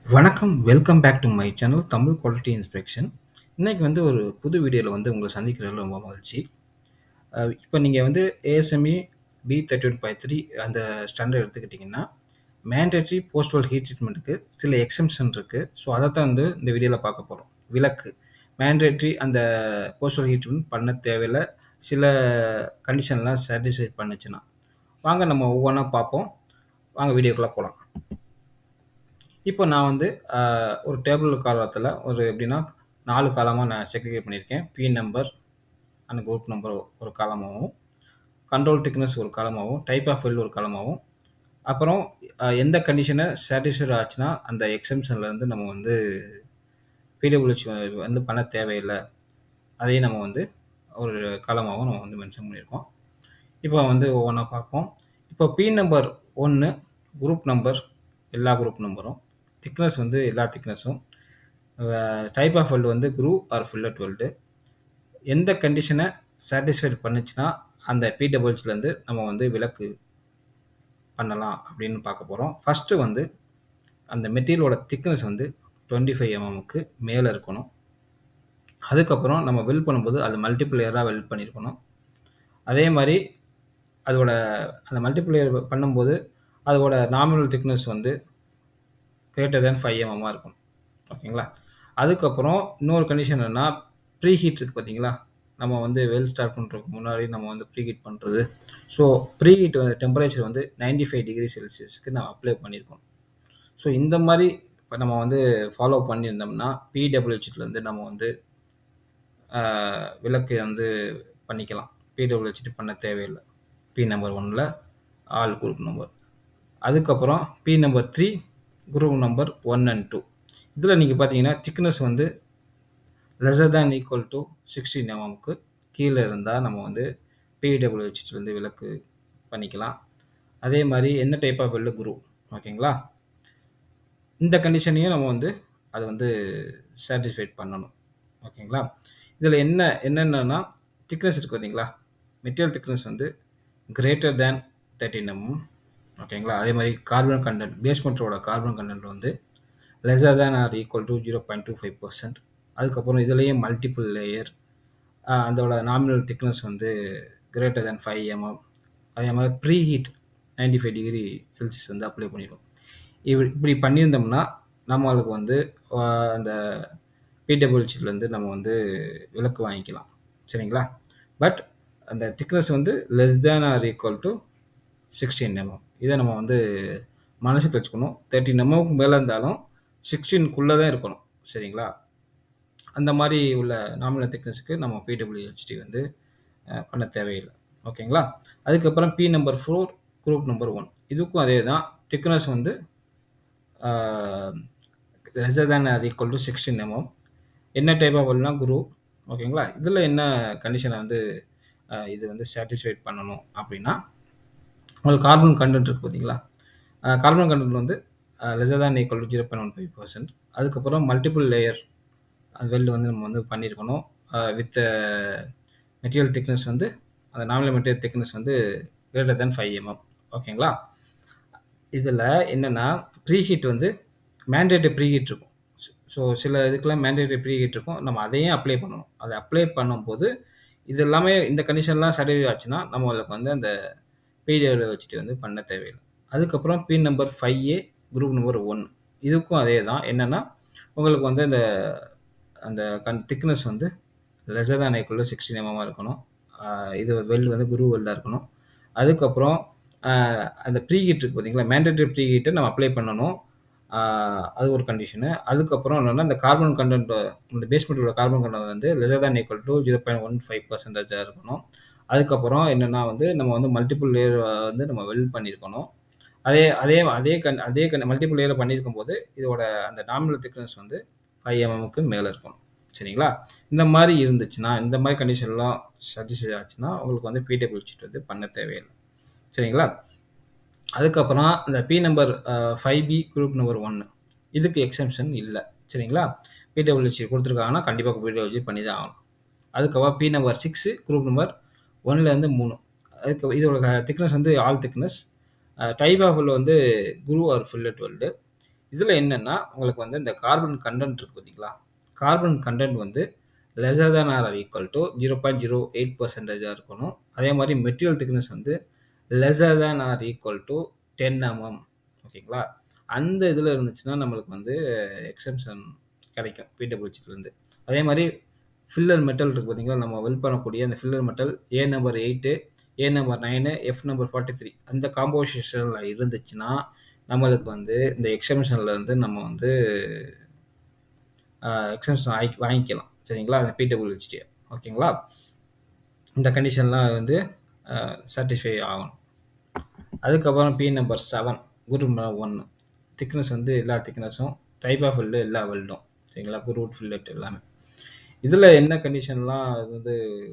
வணக்கம். Welcome back to my channel Tamil quality inspection. இன்னைக்கு வந்து ஒரு புது வீடியோல வந்து உங்கள சந்திக்கிறதுல ரொம்ப மகிழ்ச்சி. அ இப்ப நீங்க வந்து ஏஎஸ்எம்இ பி31.3 அந்த ஸ்டாண்டர்ட் எடுத்துக்கிட்டீங்கன்னா, மேண்டேட்டரி போஸ்டல் ஹீட் ட்ரீட்மென்ட்க்கு சில எக்ஸம்ஷன் இருக்கு. ஸோ அதத்தான் வந்து இந்த வீடியோல பார்க்க போறோம். விலக்கு. மேண்டேட்டரி அந்த போஸ்டல் ஹீட் ட்ரீட்மென்ட் பண்ண தேவையில்ல. சில கண்டிஷன்லாம் சாட்டிஸ்ஃபை பண்ணுச்சுன்னா. வாங்க நம்ம ஒவ்வொன்னா பார்ப்போம். வாங்க வீடியோக்குள்ள போலாம். இப்போ நான் வந்து அ ஒரு டேபிள் காலத்துல ஒரு எப்படின்னா 4 காலமா நான் செக்ரிகேட் பண்ணியிருக்கேன். P number and group number ஒரு காலமாவும், கண்ட்ரோல் திக்னஸ் ஒரு காலமாவும், டைப் ஆஃப் வெல்ட் ஒரு காலமாவும், அப்புறம் அ எந்த கண்டிஷன சாட்டிஸ்ஃபைட் ஆச்சுன்னா, அந்த எக்ஸம்ஷன்ல இருந்து நம்ம வந்து பிடபிள்யூஹெச் வந்து பண்ண தேவையில்ல. அதையும் நம்ம வந்து ஒரு காலமாவும் நம்ம வந்து மென்ஷன் பண்ணியிருக்கோம். இப்போ வந்து ஒவ்வொன்னா பார்ப்போம். இப்போ பி நம்பர் 1 குரூப் நம்பர் எல்லா குரூப் நம்பரும், திக்னஸ் வந்து எல்லா திக்னஸும், அ டைப் ஆஃப் வெல்ட் வந்து குரூவ் ஆர் ஃபில்லட் வெல்ட். எந்த கண்டிஷன சாட்டிஸ்ஃபைட் பண்ணுச்சுன்னா, அந்த பிடபிள்யூஹெச்ல இருந்து நம்ம வந்து விலக்கு பண்ணலாம் அப்படின்னு பார்க்க போறோம். ஃபர்ஸ்ட்டு வந்து அந்த மெட்டீரியலோட திக்னஸ் வந்து 25 எம்எம்க்கு மேல இருக்கணும். அதுக்கப்புறம் நம்ம வெல்ட் பண்ணும்போது அது மல்டிபிள் லேயரா வெல்ட் பண்ணியிருக்கணும். அதே மாரி அதோட அந்த மல்டிபிள் லேயர் பண்ணும்போது, அதோட நாமினல் திக்னஸ் வந்து கிரேட்டர் தேன் 5 எம்எம்மா இருக்கணும். ஓகேங்களா? அதுக்கப்புறம் இன்னொரு கண்டிஷன் என்னன்னா, ப்ரீ ஹீட் இருக்கு பார்த்தீங்களா? நம்ம வந்து வெல்ட் ஸ்டார்ட் பண்றதுக்கு முன்னாடி நம்ம வந்து ப்ரீ ஹீட் பண்றது. ஸோ ப்ரீ ஹீட் டெம்பரேச்சர் வந்து 95 டிகிரி செல்சியஸ்க்கு நம்ம அப்ளை பண்ணியிருக்கோம். ஸோ இந்த மாரி இப்ப நம்ம வந்து ஃபாலோ பண்ணியிருந்தோம்னா, பிடபிள்யூஹெச்ல இருந்து நம்ம வந்து அ விலக்கு வந்து பண்ணிக்கலாம். பிடபிள்யூஹெச் பண்ண தேவையில்ல. பி நம்பர் 1ல ஆல் குரூப் நம்பர். அதுக்கப்புறம் P number 3 group number 1 and 2. இதுல நீங்க பார்த்தீங்கன்னா, திக்னஸ் வந்து லெஸ்ஸர் தேன் ஈக்குவல் டூ 16 எம்எம்க்கு கீழ இருந்தா நம்ம வந்து பிடபிள்யூஹெச்ல இருந்து விலக்கு பண்ணிக்கலாம். அதே மாரி என்ன டைப் ஆஃப் வெல்ட் குரூவ். ஓகேங்களா? இந்த கண்டிஷனையும் நம்ம வந்து அத வந்து சாட்டிஸ்ஃபைட் பண்ணணும். ஓகேங்களா? இதுல என்ன என்னென்னன்னா, திக்னஸ் இருக்கு பார்த்தீங்களா? மெட்டீரியல் திக்னஸ் வந்து கிரேட்டர் தேன் 13 எம்எம். ஓகேங்களா? அதே மாரி கார்பன் கன்டென்ட் பேஸ் மெட்டலோட கார்பன் கன்டென்ட் வந்து lesser than or equal to 0.25%. அதுக்கப்புறம் இதுலயும் மல்டிபிள் லேயர். அ அதோட நாமினல் திக்னஸ் வந்து கிரேட்டர் தேன் 5 எம்எம். அதே மாரி ப்ரீ ஹீட் 95 டிகிரி செல்சியஸ் வந்து அப்ளை பண்ணியிருக்கோம். இப்டி இப்படி பண்ணியிருந்தோம்னா, நம்மளுக்கு வந்து அ அந்த பிடபிள்யூஹெச்ல இருந்து நம்ம வந்து விலக்கு வாங்கிக்கலாம். சரிங்களா? பட் அந்த திக்னஸ் வந்து less than or equal to 16 mm. இத நம்ம வந்து மனசுல வச்சுக்கணும். 13 எம்எம்க்கு மேல இருந்தாலும் 16க்குள்ள தான் இருக்கணும். சரிங்களா? அந்த மாரி உள்ள நாமினல் திக்னஸ்க்கு நம்ம பிடபிள்யூஹெச்டி வந்து அ பண்ண தேவையில்ல. ஓகேங்களா? அதுக்கப்புறம் பி நம்பர் 4 குரூப் நம்பர் 1. இதுக்கும் அதே தான். திக்னஸ் வந்து ஆ lesser than or equal to 16 mm. என்ன டைப் ஆஃப் வெல்ட்னா குரூவ். ஓகேங்களா? இதுல என்ன கண்டிஷன வந்து அ இது வந்து சாட்டிஸ்ஃபைட் பண்ணணும் அப்படின்னா, உங்களுக்கு கார்பன் கன்டென்ட் இருக்கு பார்த்தீங்களா? அ கார்பன் கன்டென்ட் வந்து அ லெஸ்ஸர் தேன் ஈக்குவல் டூ 0.15%. அதுக்கப்புறம் மல்டிபிள் லேயர் வெல்ட் வந்து நம்ம வந்து பண்ணியிருக்கணும். அ வித் மெட்டீரியல் திக்னஸ் வந்து அந்த நாமினல் மெட்டீரியல் திக்னஸ் வந்து கிரேட்டர் தேன் 5 எம்எம். ஓகேங்களா? இதுல என்னன்னா, ப்ரீ ஹீட் வந்து மேண்டேட்டரி ப்ரீ ஹீட் இருக்கும். ஸோ சில இதுக்கெல்லாம் மேண்டேட்டரி ப்ரீ ஹீட் இருக்கும். நம்ம அதையும் அப்ளை பண்ணணும். அத அப்ளை பண்ணும்போது, இது எல்லாமே இந்த கண்டிஷன்லாம் சாட்டிஸ்ஃபை ஆச்சுன்னா, நம்மளுக்கு வந்து அந்த பிடபிள்யூஹெச்டி வந்து பண்ண தேவையில்ல. அதுக்கப்புறம் பி நம்பர் 5ஏ குரூப் நம்பர் 1. இதுக்கும் அதே தான். என்னன்னா, உங்களுக்கு வந்து அந்த அந்த கன் திக்னஸ் வந்து லெஸ்ஸர் தேன் ஈக்குவல் டூ 16 எம்எம்மா இருக்கணும். அ இது வெல்ட் வந்து குரூவ் வெல்டா இருக்கணும். அதுக்கப்புறம் அ அந்த ப்ரீ ஹீட் இருக்கு பார்த்தீங்களா? மேண்டேட்டரி ப்ரீ ஹீட்ட நம்ம அப்ளை பண்ணணும். ஆ அது ஒரு கண்டிஷனு. அதுக்கப்புறம் என்னன்னா, இந்த கார்பன் கன்டென்ட் இந்த பேஸ் மெட்டலோட கார்பன் கன்டென்ட் வந்து லெஸ்ஸர் தேன் ஈக்குவல் டூ 0.15%ஆ இருக்கணும். அதுக்கப்புறம் என்னன்னா வந்து, நம்ம வந்து மல்டிபிள் லேயர் வந்து நம்ம வெல்ட் பண்ணியிருக்கணும். அதே அதே அதே கன் அதே கன் மல்டிபிள் லேயர்ல பண்ணியிருக்கும்போது, இதோட அந்த நாமினல் திக்னஸ் வந்து 5 எம்எம்க்கு மேல இருக்கணும். சரிங்களா? இந்த மாரி இருந்துச்சுன்னா, இந்த மாரி கண்டிஷன்லாம் சாட்டிஸ்ஃபை ஆச்சுன்னா, உங்களுக்கு வந்து பிடபிள்யூஹெச் வந்து பண்ண தேவையில்ல. சரிங்களா? அதுக்கப்புறம் அந்த பி நம்பர் அ 5பி குரூப் நம்பர் 1. இதுக்கு எக்ஸம்ஷன் இல்ல. சரிங்களா? பிடபிள்யூஹெச் குடுத்துருக்காங்கன்னா, கண்டிப்பா பிடபிள்யூஹெச் பண்ணி தான் ஆகணும். அதுக்கப்புறம் பி நம்பர் 6 குரூப் நம்பர் 1ல இருந்து 3. அதுக்கு இதோட திக்னஸ் வந்து ஆல் திக்னஸ். அ டைப் ஆஃப் வெல்ட் வந்து குரூவ் ஆர் ஃபில்லட் வெல்ட். இதில் என்னென்னா உங்களுக்கு வந்து இந்த கார்பன் கண்டென்ட் இருக்குது பார்த்தீங்களா கார்பன் கண்டென்ட் வந்து lesser than or equal to zero point zero eight பர்சன்டேஜாக இருக்கணும் அதே மாதிரி மெட்டீரியல் திக்னஸ் வந்து lesser than or equal to ten mm ஓகேங்களா அந்த இதில் இருந்துச்சுன்னா நம்மளுக்கு வந்து எக்ஸம்ஷன் கிடைக்கும் பிடபிள்யூச்சிலேருந்து அதே மாதிரி ஃபில்லர் மெட்டல் இருக்குது பார்த்தீங்களா நம்ம வெல் பண்ணக்கூடிய அந்த filler metal A number eight A number nine F number forty three அந்த காம்போசிஷனில் இருந்துச்சுன்னா நம்மளுக்கு வந்து இந்த எக்ஸம்ஷனில் இருந்து நம்ம வந்து எக்ஸம்ஷன் வாங்கி வாங்கிக்கலாம் சரிங்களா அந்த பிடபிள்யூஹெச்டி ஓகேங்களா இந்த கண்டிஷன்லாம் வந்து சாட்டிஸ்ஃபை ஆகணும் அதுக்கப்புறம் பி நம்பர் செவன் குரு ஒன்று திக்னஸ் வந்து எல்லா திக்னஸும் டைப் ஆஃப் வெல்டு எல்லா வெல்டும் சரிங்களா குரூட் ஃபில்லட் எல்லாமே இதில் என்ன கண்டிஷன்லாம் அது வந்து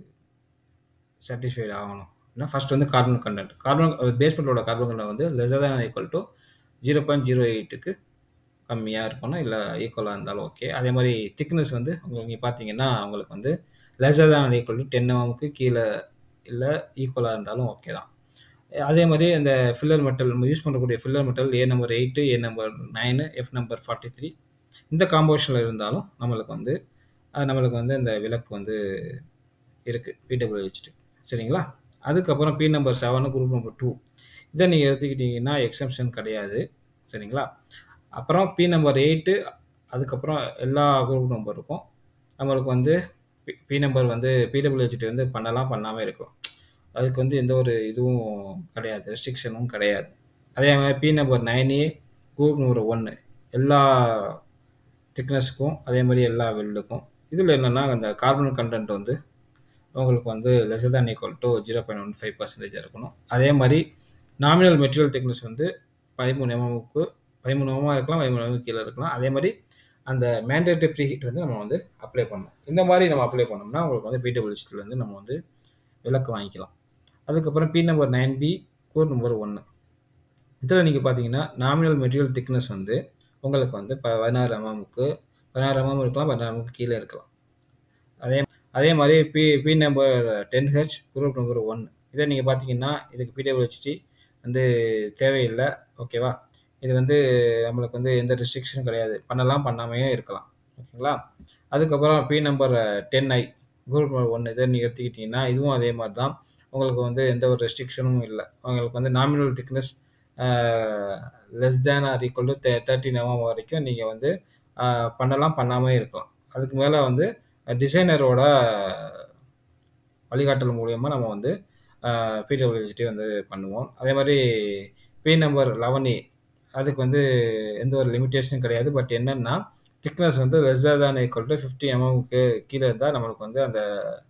சாட்டிஸ்ஃபைட் ஆகணும் அப்படின்னா ஃபர்ஸ்ட் வந்து கார்பன் கண்டென்ட் கார்பன் பேஸ்மெண்ட்டோட கார்பன் கண்டென்ட் வந்து lesser than equal to zero point zero எயிட்டுக்கு கம்மியாக இருக்கணும் இல்லை ஈக்குவலாக இருந்தாலும் ஓகே அதே மாதிரி திக்னஸ் வந்து உங்களுக்கு நீங்கள் பார்த்தீங்கன்னா உங்களுக்கு வந்து lesser than equal to ten எம்எம்க்கு கீழே இல்லை ஈக்குவலாக இருந்தாலும் ஓகே தான் அதே மாதிரி அந்த ஃபில்லர் மெட்டல் நம்ம யூஸ் பண்ணக்கூடிய filler metal A number eight A number nine F number forty three இந்த காம்போஷனில் இருந்தாலும் நம்மளுக்கு வந்து நம்மளுக்கு வந்து இந்த விளக்கு வந்து இருக்குது பிடபிள்யூ வச்சுட்டு சரிங்களா அதுக்கப்புறம் P number seven group number two இதை நீங்கள் எடுத்துக்கிட்டிங்கன்னா எக்ஸம்ஷன் கிடையாது சரிங்களா அப்புறம் பி நம்பர் எயிட்டு அதுக்கப்புறம் எல்லா குரூப் நம்பருக்கும் நம்மளுக்கு வந்து பி நம்பர் வந்து பிடபிள்யூஹெச்டி வந்து பண்ணலாம் பண்ணாமல் இருக்கும் அதுக்கு வந்து எந்த ஒரு இதுவும் கிடையாது ரெஸ்ட்ரிக்ஷனும் கிடையாது அதே மாதிரி P number nine A group number ஒன்று எல்லா திக்னஸ்க்கும் அதே மாதிரி எல்லா வெல்டுக்கும் இதில் என்னென்னா அந்த கார்பன் கண்டென்ட் வந்து உங்களுக்கு வந்து less than equal to zero point one five percentage இருக்கணும் அதே மாதிரி நாமினல் மெட்டீரியல் திக்னஸ் வந்து பதிமூணு எம்எம்க்கு பதிமூணு எம்எம்மாக இருக்கலாம் பதிமூணு எம்எம் கீழே இருக்கலாம் அதே மாதிரி அந்த மேண்டேட்டரி ப்ரீ ஹீட் வந்து நம்ம வந்து அப்ளை பண்ணணும் இந்த மாதிரி நம்ம அப்ளை பண்ணோம்னா உங்களுக்கு வந்து பிடபிள்யூசியில் வந்து நம்ம வந்து விளக்கு வாங்கிக்கலாம் அதுக்கப்புறம் P number nine B code number ஒன்று இதில் நீங்கள் பார்த்தீங்கன்னா நாமினல் மெட்டீரியல் திக்னஸ் வந்து உங்களுக்கு வந்து பதினாறு எம்எம்க்கு பதினாறு எம்எம் இருக்கலாம் பதினாறு எம்எம் கீழே இருக்கலாம் அதே அதே மாதிரி P P number ten H group number one இதை நீங்கள் பார்த்தீங்கன்னா இதுக்கு பிடபிள்யூஹெச்டி வந்து தேவையில்லை ஓகேவா இது வந்து நம்மளுக்கு வந்து எந்த ரெஸ்ட்ரிக்ஷனும் கிடையாது பண்ணலாம் பண்ணாமையே இருக்கலாம் ஓகேங்களா அதுக்கப்புறம் P number ten I group number ஒன்று இதை நீங்கள் எடுத்துக்கிட்டிங்கன்னா இதுவும் அதே மாதிரி தான் உங்களுக்கு வந்து எந்த ஒரு ரெஸ்ட்ரிக்ஷனும் இல்லை உங்களுக்கு வந்து nominal thickness less than or equal to தே தேர்ட்டின் எம்எம் வரைக்கும் நீங்கள் வந்து பண்ணலாம் பண்ணாமல் இருக்கலாம் அதுக்கு மேலே வந்து டிசைனரோட வழிகாட்டல் மூலியமாக நம்ம வந்து பிடபிள்யூஜிடி வந்து பண்ணுவோம் அதே மாதிரி பி நம்பர் லெவன் ஏ அதுக்கு வந்து எந்த ஒரு லிமிட்டேஷனும் கிடையாது பட் என்னென்னா திக்னஸ் வந்து லெஸ்ஸர் தான் ஈக்குவல் டு ஃபிஃப்டி எம்எம்க்கு கீழே இருந்தால் நம்மளுக்கு வந்து அந்த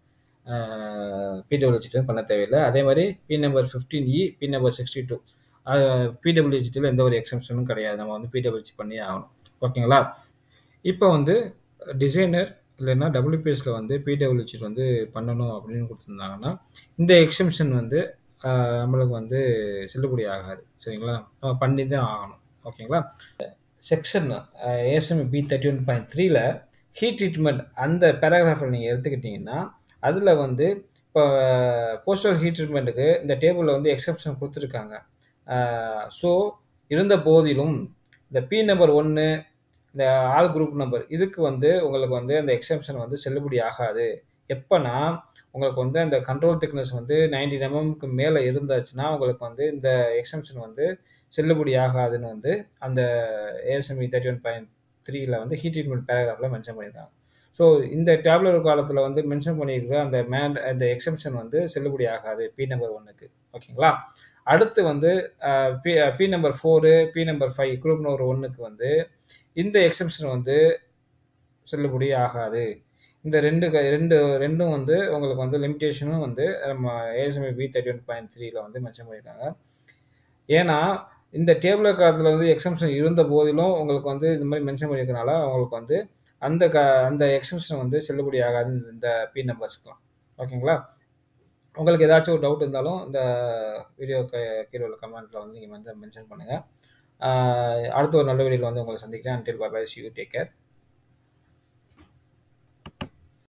பிடபிள்யூஜிடி பண்ண தேவையில்லை அதே மாதிரி P number fifteen E P number sixty two பிடபிள்யூஜிடியில் எந்த ஒரு எக்ஸம்ஷனும் கிடையாது நம்ம வந்து பிடபிள்யூஜி பண்ணி ஆகணும் ஓகேங்களா இப்போ வந்து டிசைனர் இல்லைன்னா டபிள்யூபிஎஸ்சில் வந்து பிடபிள்யூஜி வந்து பண்ணணும் அப்படின்னு கொடுத்துருந்தாங்கன்னா இந்த எக்ஸம்ஷன் வந்து நம்மளுக்கு வந்து செல்லுபடி ஆகாது சரிங்களா நம்ம பண்ணி தான் ஆகணும் ஓகேங்களா section ASM B thirty one point த்ரீல ஹீட் ட்ரீட்மெண்ட் அந்த பேராகிராஃபில் நீங்கள் எடுத்துக்கிட்டிங்கன்னா அதில் வந்து இப்போ போஸ்டல் ஹீட் ட்ரீட்மெண்ட்டுக்கு இந்த டேபிளில் வந்து எக்ஸப்ஷன் கொடுத்துருக்காங்க ஸோ இருந்த போதிலும் இந்த பி நம்பர் ஒன்று இந்த ஆல் குரூப் நம்பர் இதுக்கு வந்து உங்களுக்கு வந்து அந்த எக்ஸப்ஷன் வந்து செல்லுபடி ஆகாது எப்போனா உங்களுக்கு வந்து அந்த கண்ட்ரோல் திக்னஸ் வந்து நைன்டீன் எம்எம்க்கு மேலே இருந்தாச்சுன்னா உங்களுக்கு வந்து இந்த எக்ஸம்ஷன் வந்து செல்லுபடி ஆகாதுன்னு வந்து அந்த ஏஎஸ்எம்இ தேர்ட்டி ஒன் பாயிண்ட் த்ரீல வந்து ஹீட் ட்ரீட்மெண்ட் பேராகிராஃபில் மென்ஷன் பண்ணியிருக்காங்க ஸோ இந்த டேப்லெட் காலத்தில் வந்து மென்ஷன் பண்ணியிருக்கிற அந்த மேன் அந்த எக்ஸம்ஷன் வந்து செல்லுபடி ஆகாது பி நம்பர் ஒன்றுக்கு ஓகேங்களா அடுத்து வந்து P P number four P number five group number ஒன்றுக்கு வந்து இந்த எக்ஸம்ஷன் வந்து செல்லுபடி ஆகாது இந்த ரெண்டு ரெண்டு ரெண்டும் வந்து உங்களுக்கு வந்து லிமிட்டேஷனும் வந்து நம்ம ASME B thirty one point த்ரீல வந்து மென்ஷன் பண்ணியிருக்காங்க ஏன்னா இந்த டேபிள் காலத்தில் வந்து எக்ஸம்ஷன் இருந்த போதிலும் உங்களுக்கு வந்து இந்த மாதிரி மென்ஷன் பண்ணியிருக்கனால உங்களுக்கு வந்து அந்த க அந்த எக்ஸம்ஷன் வந்து செல்லுபடி ஆகாது இந்த பி நம்பர்ஸ்க்குலாம் ஓகேங்களா உங்களுக்கு ஏதாச்சும் ஒரு டவுட் இருந்தாலும் இந்த வீடியோ கீழே உள்ள கமெண்ட்டில் வந்து நீங்கள் வந்து மென்ஷன் பண்ணுங்கள் அடுத்த ஒரு நல்ல வீடியோவில் வந்து உங்களை சந்திக்கிறேன் until bye see you take care